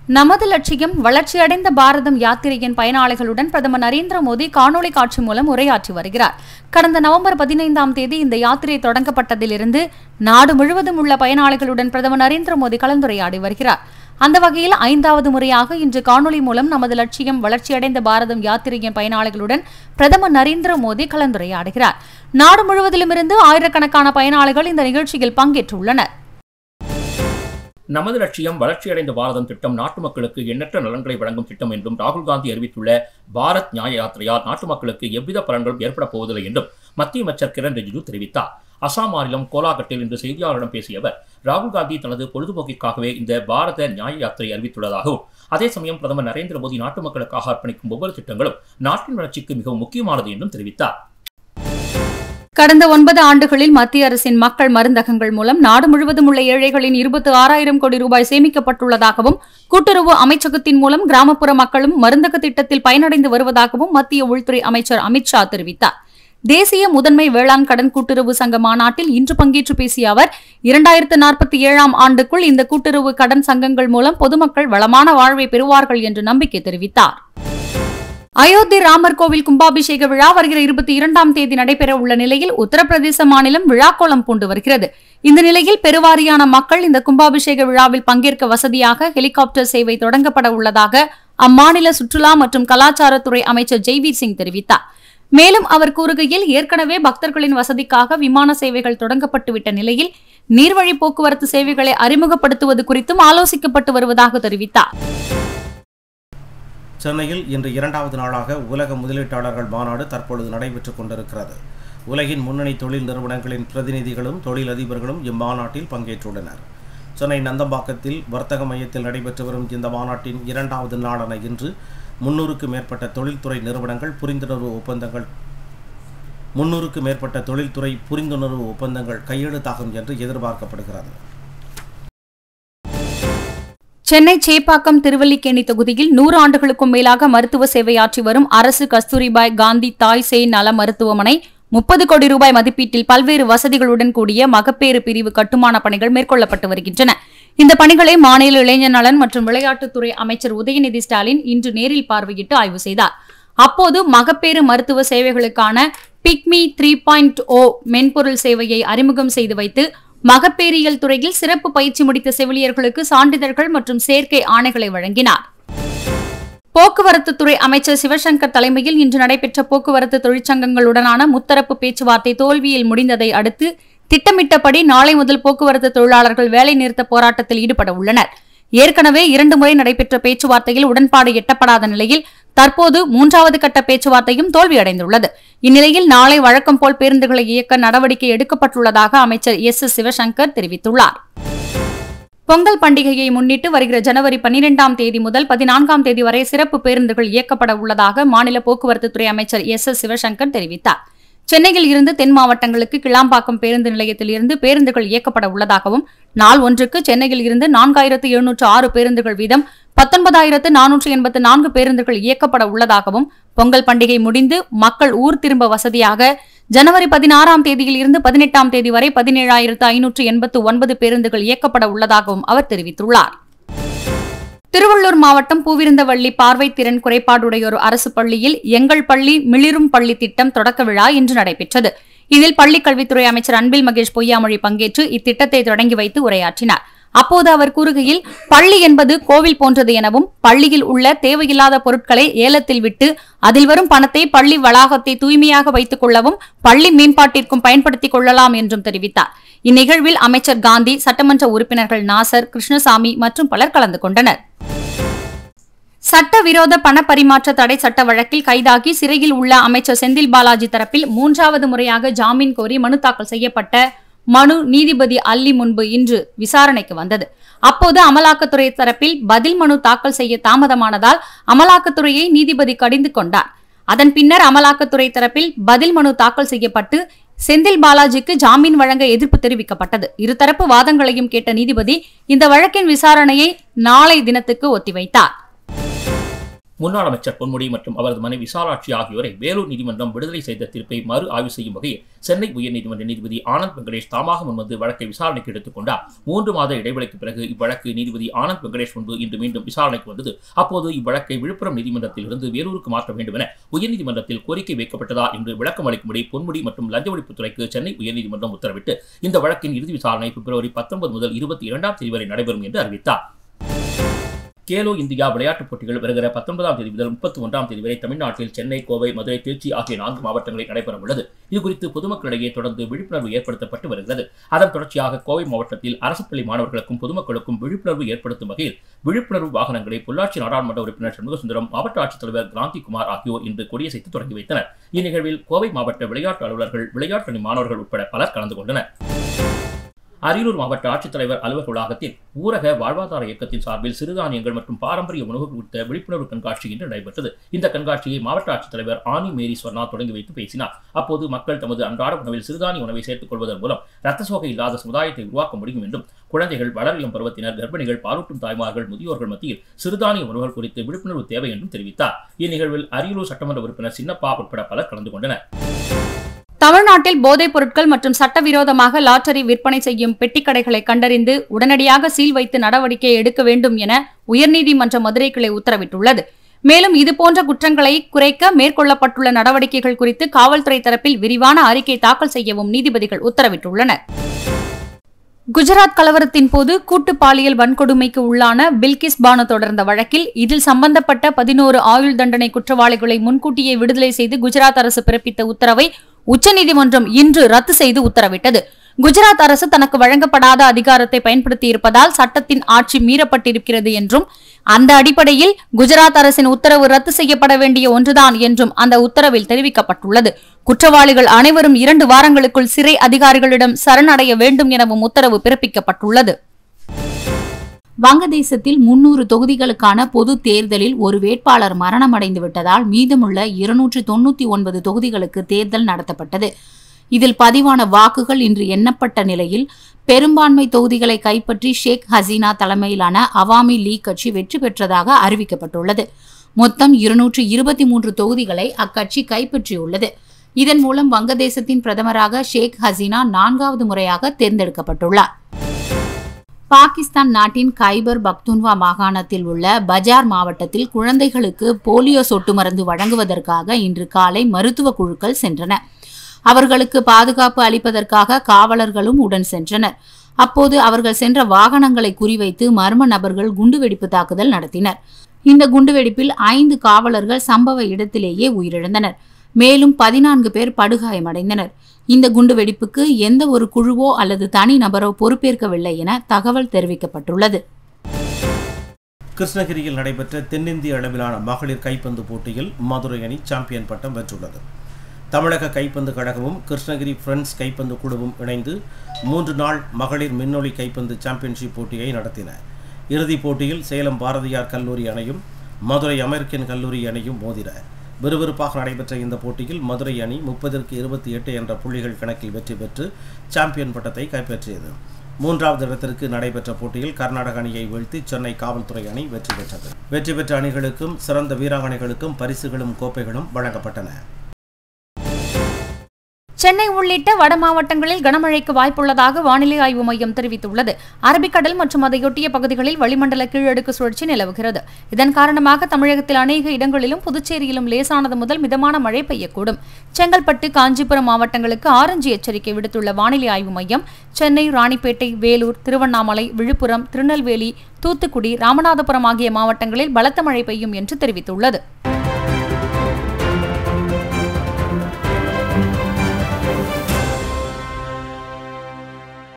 நமது லட்சியம் வளர்ச்சியடைந்த பாரதம் யாத்திரையின் பயனாளிகளுடன் பிரதமர் நரேந்திர மோடி காணொளி காட்சி மூலம் உரையாற்றி வருகிறார் கடந்த நவம்பர் பதினைந்தாம் தேதி இந்த யாத்திரை தொடங்கப்பட்டதிலிருந்து நாடு முழுவதும் உள்ள பயனாளிகளுடன் பிரதமர் நரேந்திர மோடி கலந்துரையாடி வருகிறார் அந்த வகையில் ஐந்தாவது முறையாக இன்று காணொளி மூலம் நமது லட்சியம் வளர்ச்சியடைந்த பாரதம் யாத்திரையின் பயனாளிகளுடன் பிரதமர் நரேந்திர மோடி கலந்துரையாடுகிறார் நாடு முழுவதிலுமிருந்து ஆயிரக்கணக்கான பயனாளிகள் இந்த நிகழ்ச்சியில் பங்கேற்றுள்ளனர் நமது லட்சியம் வளர்ச்சியடைந்த பாரதம் திட்டம் நாட்டு மக்களுக்கு எண்ணற்ற நலன்களை வழங்கும் திட்டம் என்றும் ராகுல் காந்தி அறிவித்துள்ள பாரத் நியாய யாத்திரையால் நாட்டு மக்களுக்கு எவ்வித பலன்களும் ஏற்பட போவதில்லை என்றும் மத்திய அமைச்சர் கிரண் ரிஜிஜு தெரிவித்தார் அசாம் மாநிலம் கோலாகட்டில் இன்று செய்தியாளர்களிடம் பேசிய அவர் ராகுல் காந்தி தனது பொழுதுபோக்கிற்காகவே இந்த பாரத நியாய யாத்திரை அறிவித்துள்ளதாகவும் அதே சமயம் பிரதமர் நரேந்திர மோடி நாட்டு மக்களுக்காக அர்ப்பணிக்கும் ஒவ்வொரு திட்டங்களும் நாட்டின் வளர்ச்சிக்கு மிகவும் முக்கியமானது என்றும் தெரிவித்தார் கடந்த ஒன்பது ஆண்டுகளில் மத்திய அரசின் மக்கள் மருந்தகங்கள் மூலம் நாடு முழுவதும் உள்ள ஏழைகளின் இருபத்தி ஆறாயிரம் கோடி ரூபாய் சேமிக்கப்பட்டுள்ளதாகவும் கூட்டுறவு அமைச்சகத்தின் மூலம் கிராமப்புற மக்களும் மருந்தக திட்டத்தில் பயனடைந்து வருவதாகவும் மத்திய உள்துறை அமைச்சர் அமித்ஷா தெரிவித்தார் தேசிய முதன்மை வேளாண் கடன் கூட்டுறவு சங்க மாநாட்டில் இன்று பங்கேற்று பேசிய அவர் இரண்டாயிரத்து நாற்பத்தி ஏழாம் ஆண்டுக்குள் இந்த கூட்டுறவு கடன் சங்கங்கள் மூலம் பொதுமக்கள் வளமான வாழ்வை பெறுவார்கள் என்று நம்பிக்கை தெரிவித்தார் அயோத்தி ராமர் கோவில் கும்பாபிஷேக விழா வருகிற இருபத்தி இரண்டாம் தேதி நடைபெற உள்ள நிலையில் உத்தரப்பிரதேச மாநிலம் விழாக்கோலம் பூண்டு வருகிறது இந்த நிலையில் பெருவாரியான மக்கள் இந்த கும்பாபிஷேக விழாவில் பங்கேற்க வசதியாக ஹெலிகாப்டர் சேவை தொடங்கப்பட உள்ளதாக அம்மாநில சுற்றுலா மற்றும் கலாச்சாரத்துறை அமைச்சர் ஜெய்வீர் சிங் தெரிவித்தார் மேலும் அவர் கூறுகையில் ஏற்கனவே பக்தர்களின் வசதிக்காக விமான சேவைகள் தொடங்கப்பட்டுவிட்ட நிலையில் நீர்வழி போக்குவரத்து சேவைகளை அறிமுகப்படுத்துவது குறித்தும் ஆலோசிக்கப்பட்டு வருவதாக தெரிவித்தார் சென்னையில் இன்று இரண்டாவது நாளாக உலக முதலீட்டாளர்கள் மாநாடு தற்பொழுது நடைபெற்றுக் கொண்டிருக்கிறது உலகின் முன்னணி தொழில் நிறுவனங்களின் பிரதிநிதிகளும் தொழிலதிபர்களும் இம்மாநாட்டில் பங்கேற்றுள்ளனர் சென்னை நந்தம்பாக்கத்தில் வர்த்தக மையத்தில் நடைபெற்று வரும் இந்த மாநாட்டின் இரண்டாவது நாளான இன்று முன்னூறுக்கு மேற்பட்ட தொழில்துறை நிறுவனங்கள் புரிந்துணர்வு ஒப்பந்தங்கள் முன்னூறுக்கு மேற்பட்ட தொழில்துறை புரிந்துணர்வு ஒப்பந்தங்கள் கையெழுத்தாகும் என்று எதிர்பார்க்கப்படுகிறது சென்னை சேப்பாக்கம் திருவல்லிக்கேணி தொகுதியில் நூறு ஆண்டுகளுக்கும் மேலாக மருத்துவ சேவையாற்றி வரும் அரசு கஸ்தூரிபாய் காந்தி தாய் சேய் நல மருத்துவமனை முப்பது கோடி ரூபாய் மதிப்பீட்டில் பல்வேறு வசதிகளுடன் கூடிய மகப்பேறு பிரிவு கட்டுமான பணிகள் மேற்கொள்ளப்பட்டு வருகின்றன இந்த பணிகளை மாநில இளைஞர் நலன் மற்றும் விளையாட்டுத்துறை அமைச்சர் உதயநிதி ஸ்டாலின் இன்று நேரில் பார்வையிட்டு ஆய்வு செய்தார் அப்போது மகப்பேறு மருத்துவ சேவைகளுக்கான பிக்மி த்ரீ பாயிண்ட் ஓ மென்பொருள் சேவையை அறிமுகம் செய்து வைத்து மகப்பேறியல் துறையில் சிறப்பு பயிற்சி முடித்த செவிலியர்களுக்கு சான்றிதழ்கள் மற்றும் சேர்க்கை ஆணைகளை வழங்கினார் போக்குவரத்து துறை அமைச்சர் சிவசங்கர் தலைமையில் இன்று நடைபெற்ற போக்குவரத்து தொழிற்சங்கங்களுடனான முத்தரப்பு பேச்சுவார்த்தை தோல்வியில் முடிந்ததை அடுத்து திட்டமிட்டபடி நாளை முதல் போக்குவரத்து தொழிலாளர்கள் வேலைநிறுத்த போராட்டத்தில் ஈடுபட உள்ளனர் ஏற்கனவே இரண்டு முறை நடைபெற்ற பேச்சுவார்த்தையில் உடன்பாடு எட்டப்படாத நிலையில் தற்போது மூன்றாவது கட்ட பேச்சுவார்த்தையும் தோல்வியடைந்துள்ளது இந்நிலையில் நாளை வழக்கம் போல் பேருந்துகளை இயக்க நடவடிக்கை எடுக்கப்பட்டுள்ளதாக அமைச்சர் எஸ் எஸ் சிவசங்கர் தெரிவித்துள்ளார் பொங்கல் பண்டிகையை முன்னிட்டு வருகிற ஜனவரி பன்னிரெண்டாம் தேதி முதல் பதினான்காம் தேதி வரை சிறப்பு பேருந்துகள் இயக்கப்பட உள்ளதாக மாநில போக்குவரத்து துறை அமைச்சர் எஸ் எஸ் சிவசங்கர் தெரிவித்தார் சென்னையில் இருந்து தென் மாவட்டங்களுக்கு கிளாம்பாக்கம் பேருந்து நிலையத்தில் இருந்து பேருந்துகள் இயக்கப்பட உள்ளதாகவும் நாள் ஒன்றுக்கு சென்னையில் இருந்து நான்காயிரத்து எழுநூற்று ஆறு பேருந்துகள் வீதம் பத்தொன்பதாயிரத்து நானூற்று எண்பத்து நான்கு பேருந்துகள் இயக்கப்பட உள்ளதாகவும் பொங்கல் பண்டிகை முடிந்து மக்கள் ஊர் திரும்ப வசதியாக ஜனவரி பதினாறாம் தேதியில் இருந்து பதினெட்டாம் தேதி வரை பதினேழாயிரத்து ஐநூற்று எண்பத்து ஒன்பது பேருந்துகள் இயக்கப்பட உள்ளதாகவும் அவர் தெரிவித்துள்ளார் திருவள்ளூர் மாவட்டம் பூவிருந்தவள்ளி பார்வை திறன் குறைபாடுடையோர் அரசு பள்ளியில் எங்கள் பள்ளி மிளிரும் பள்ளி திட்டம் தொடக்க விழா இன்று நடைபெற்றது இதில் பள்ளிக் கல்வித்துறை அமைச்சர் அன்பில் மகேஷ் பொய்யாமொழி பங்கேற்று இத்திட்டத்தை தொடங்கி வைத்து உரையாற்றினார் அப்போது அவர் கூறுகையில் பள்ளி என்பது கோவில் போன்றது எனவும் பள்ளியில் உள்ள தேவையில்லாத பொருட்களை ஏலத்தில் விட்டு அதில் வரும் பணத்தை பள்ளி வளாகத்தை தூய்மையாக வைத்துக் கொள்ளவும் பள்ளி மேம்பாட்டிற்கும் பயன்படுத்திக் கொள்ளலாம் என்றும் தெரிவித்தார் இந்நிகழ்வில் அமைச்சர் காந்தி சட்டமன்ற உறுப்பினர்கள் நாசர் கிருஷ்ணசாமி மற்றும் பலர் கலந்து கொண்டனர் சட்டவிரோத பணப்பரிமாற்ற தடை சட்ட வழக்கில் கைதாகி சிறையில் உள்ள அமைச்சர் செந்தில் பாலாஜி தரப்பில் மூன்றாவது முறையாக ஜாமீன் கோரி மனு தாக்கல் செய்யப்பட்ட மனு நீதிபதி அல்லி முன்பு இன்று விசாரணைக்கு வந்தது அப்போது அமலாக்கத்துறை தரப்பில் பதில் மனு தாக்கல் செய்ய தாமதமானதால் அமலாக்கத்துறையை நீதிபதி கடிந்து கொண்டார் அதன் பின்னர் அமலாக்கத்துறை தரப்பில் பதில் மனு தாக்கல் செய்யப்பட்டு செந்தில் பாலாஜிக்கு ஜாமீன் வழங்க எதிர்ப்பு தெரிவிக்கப்பட்டது இருதரப்பு வாதங்களையும் கேட்ட நீதிபதி இந்த வழக்கின் விசாரணையை நாளை தினத்துக்கு ஒத்திவைத்தார் முன்னாள் அமைச்சர் பொன்முடி மற்றும் அவரது மனைவி விசாலாட்சி ஆகியோரை வேலூர் நீதிமன்றம் விடுதலை செய்த தீர்ப்பை மறு ஆய்வு செய்யும் வகையில் சென்னை உயர்நீதிமன்ற நீதிபதி ஆனந்த் வெங்கடேஷ் தாமாக முன்வந்து வழக்கை விசாரணைக்கு எடுத்துக் கொண்டார் மூன்று மாத இடைவெளிக்கு பிறகு இவ்வழக்கு நீதிபதி ஆனந்த் வெங்கடேஷ் முன்பு இன்று மீண்டும் விசாரணைக்கு வந்தது அப்போது இவ்வழக்கை விழுப்புரம் நீதிமன்றத்தில் இருந்து வேலூருக்கு மாற்ற வேண்டும் என உயர்நீதிமன்றத்தில் கோரிக்கை வைக்கப்பட்டதா என்று விளக்கம் அளிக்கும்படி பொன்முடி மற்றும் லஞ்ச ஒழிப்புத்துறைக்கு சென்னை உயர்நீதிமன்றம் உத்தரவிட்டு இந்த வழக்கின் இறுதி விசாரணை பிப்ரவரி பத்தொன்பது முதல் இருபத்தி இரண்டாம் தேதி வரை நடைபெறும் என்று அறிவித்தார் கேலோ இந்தியா விளையாட்டுப் போட்டிகள் வருகிற பத்தொன்பதாம் தேதி முதல் முப்பத்தி ஒன்றாம் தேதி வரை தமிழ்நாட்டில் சென்னை கோவை மதுரை திருச்சி ஆகிய நான்கு மாவட்டங்களில் நடைபெற உள்ளது இது குறித்து பொதுமக்களிடையே தொடர்ந்து விழிப்புணர்வு ஏற்படுத்தப்பட்டு வருகிறது அதன் தொடர்ச்சியாக கோவை மாவட்டத்தில் அரசு பள்ளி மாணவர்களுக்கும் பொதுமக்களுக்கும் விழிப்புணர்வு ஏற்படுத்தும் வகையில் விழிப்புணர்வு வாகனங்களை பொள்ளாச்சி நாடாளுமன்ற உறுப்பினர் சண்முகசுந்தரம் மாவட்ட ஆட்சித்தலைவர் கிராந்திகுமார் ஆகியோர் இன்று கொடியசைத்து தொடங்கி வைத்தனர் இந்நிகழ்வில் கோவை மாவட்ட விளையாட்டு அலுவலர்கள் விளையாட்டு அணி மாணவர்கள் உட்பட பலர் கலந்து கொண்டனர் அரியலூர் மாவட்ட ஆட்சித்தலைவர் அலுவலக வளாகத்தில் ஊரக வாழ்வாதார இயக்கத்தின் சார்பில் சிறுதானியங்கள் மற்றும் பாரம்பரிய உணவுகள் குறித்த விழிப்புணர்வு கண்காட்சி இன்று நடைபெற்றது இந்த கண்காட்சியை மாவட்ட ஆட்சித்தலைவர் ஆனி மேரி ஸ்வர்ணா தொடங்கி வைத்து பேசினார் அப்போது மக்கள் தமது அன்றாட உணவில் சிறுதானிய உணவை சேர்த்துக் கொள்வதன் மூலம் ரத்த சோகை இல்லாத சமுதாயத்தை உருவாக்க முடியும் என்றும் குழந்தைகள் வளரிளம் பருவத்தினர் கர்ப்பிணிகள் பாலூட்டும் தாய்மார்கள் முதியோர்கள் மத்தியில் சிறுதானிய உணவுகள் குறித்து விழிப்புணர்வு தேவை என்றும் தெரிவித்தார் இந்நிகழ்வில் அரியலூர் சட்டமன்ற உறுப்பினர் சின்னப்பா உட்பட பலர் கலந்து கொண்டனர் தமிழ்நாட்டில் போதைப் பொருட்கள் மற்றும் சட்டவிரோதமாக லாட்டரி விற்பனை செய்யும் பெட்டிக்கடைகளை கண்டறிந்து உடனடியாக சீல் வைத்து நடவடிக்கை எடுக்க வேண்டும் என உயர்நீதிமன்ற மதுரை கிளை உத்தரவிட்டுள்ளது மேலும் இதுபோன்ற குற்றங்களை குறைக்க மேற்கொள்ளப்பட்டுள்ள நடவடிக்கைகள் குறித்து காவல்துறை தரப்பில் விரிவான அறிக்கை தாக்கல் செய்யவும் நீதிபதிகள் உத்தரவிட்டுள்ளனர் குஜராத் கலவரத்தின் போது கூட்டு பாலியல் வன்கொடுமைக்கு உள்ளான பில்கிஸ் பானு தொடர்ந்த வழக்கில் இதில் சம்பந்தப்பட்ட பதினோரு ஆயுள் தண்டனை குற்றவாளிகளை முன்கூட்டியே விடுதலை செய்து குஜராத் அரசு பிறப்பித்த உத்தரவை உச்சநீதிமன்றம் இன்று ரத்து செய்து உத்தரவிட்டது குஜராத் அரசு தனக்கு வழங்கப்படாத அதிகாரத்தை பயன்படுத்தி இருப்பதால் சட்டத்தின் ஆட்சி மீறப்பட்டிருக்கிறது என்றும் அந்த அடிப்படையில் குஜராத் அரசின் உத்தரவு ரத்து செய்யப்பட வேண்டிய ஒன்றுதான் என்றும் அந்த உத்தரவில் தெரிவிக்கப்பட்டுள்ளது குற்றவாளிகள் அனைவரும் இரண்டு வாரங்களுக்குள் சிறை அதிகாரிகளிடம் சரணடைய வேண்டும் எனவும் உத்தரவு பிறப்பிக்கப்பட்டுள்ளது வங்கதேசத்தில் முன்னூறு தொகுதிகளுக்கான பொது தேர்தலில் ஒரு வேட்பாளர் மரணமடைந்து விட்டதால் மீதமுள்ள இருநூற்று தொண்ணூத்தி ஒன்பது தொகுதிகளுக்கு தேர்தல் நடத்தப்பட்டது இதில் பதிவான வாக்குகள் இன்று எண்ணப்பட்ட நிலையில் பெரும்பான்மை தொகுதிகளை கைப்பற்றி ஷேக் ஹசீனா தலைமையிலான அவாமி லீக் கட்சி வெற்றி பெற்றதாக அறிவிக்கப்பட்டுள்ளது மொத்தம் இருநூற்று இருபத்தி மூன்று தொகுதிகளை அக்கட்சி கைப்பற்றியுள்ளது இதன் மூலம் வங்கதேசத்தின் பிரதமராக ஷேக் ஹசீனா நான்காவது முறையாக தேர்ந்தெடுக்கப்பட்டுள்ளார் பாகிஸ்தான் நாட்டின் கைபர் பக்துன்வா மாகாணத்தில் உள்ள பஜார் மாவட்டத்தில் குழந்தைகளுக்கு போலியோ சொட்டு மருந்து வழங்குவதற்காக இன்று காலை மருத்துவ குழுக்கள் சென்றன அவர்களுக்கு பாதுகாப்பு அளிப்பதற்காக காவலர்களும் உடன் சென்றனர் அப்போது அவர்கள் சென்ற வாகனங்களை குறிவைத்து மர்ம நபர்கள் குண்டுவெடிப்பு தாக்குதல் நடத்தினர் இந்த குண்டுவெடிப்பில் ஐந்து காவலர்கள் சம்பவ இடத்திலேயே உயிரிழந்தனர் மேலும் பதினான்கு பேர் படுகாயமடைந்தனர் இந்த குண்டுவெடிப்புக்கு எந்த ஒரு குழுவோ அல்லது தனி நபரோ பொறுப்பேற்கவில்லை என தகவல் தெரிவிக்கப்பட்டுள்ளது கிருஷ்ணகிரியில் நடைபெற்ற தென்னிந்திய அளவிலான மகளிர் கைப்பந்து போட்டியில் மதுரை அணி சாம்பியன் பட்டம் வென்றுள்ளது தமிழக கைப்பந்து கழகமும் கிருஷ்ணகிரி ஃப்ரெண்ட்ஸ் கைப்பந்து குழுவும் இணைந்து மூன்று நாள் மகளிர் மின்னொளி கைப்பந்து சாம்பியன்ஷிப் போட்டியை நடத்தின இறுதிப் போட்டியில் சேலம் பாரதியார் கல்லூரி அணியும் மதுரை அமெரிக்கன் கல்லூரி அணியும் மோதின விறுவிறுப்பாக நடைபெற்ற இந்த போட்டியில் மதுரை அணி முப்பதற்கு இருபத்தி எட்டு என்ற புள்ளிகள் கணக்கில் வெற்றி பெற்று சாம்பியன் பட்டத்தை கைப்பற்றியது மூன்றாவது இடத்திற்கு நடைபெற்ற போட்டியில் கர்நாடக அணியை வீழ்த்தி சென்னை காவல்துறை அணி வெற்றி பெற்றது வெற்றி பெற்ற அணிகளுக்கும் சிறந்த வீராங்கனைகளுக்கும் பரிசுகளும் கோப்பைகளும் வழங்கப்பட்டன சென்னை உள்ளிட்ட வட மாவட்டங்களில் கனமழைக்கு வாய்ப்புள்ளதாக வானிலை ஆய்வு மையம் தெரிவித்துள்ளது அரபிக்கடல் மற்றும் அதையொட்டிய பகுதிகளில் வளிமண்டல கீழடுக்கு சுழற்சி நிலவுகிறது இதன் காரணமாக தமிழகத்தில் அநேக இடங்களிலும் புதுச்சேரியிலும் லேசானது முதல் மிதமான மழை பெய்யக்கூடும் செங்கல்பட்டு காஞ்சிபுரம் மாவட்டங்களுக்கு ஆரஞ்சு எச்சரிக்கை விடுத்துள்ள வானிலை ஆய்வு மையம் சென்னை ராணிப்பேட்டை வேலூர் திருவண்ணாமலை விழுப்புரம் திருநெல்வேலி தூத்துக்குடி ராமநாதபுரம் ஆகிய மாவட்டங்களில் பலத்த மழை பெய்யும் என்று தெரிவித்துள்ளது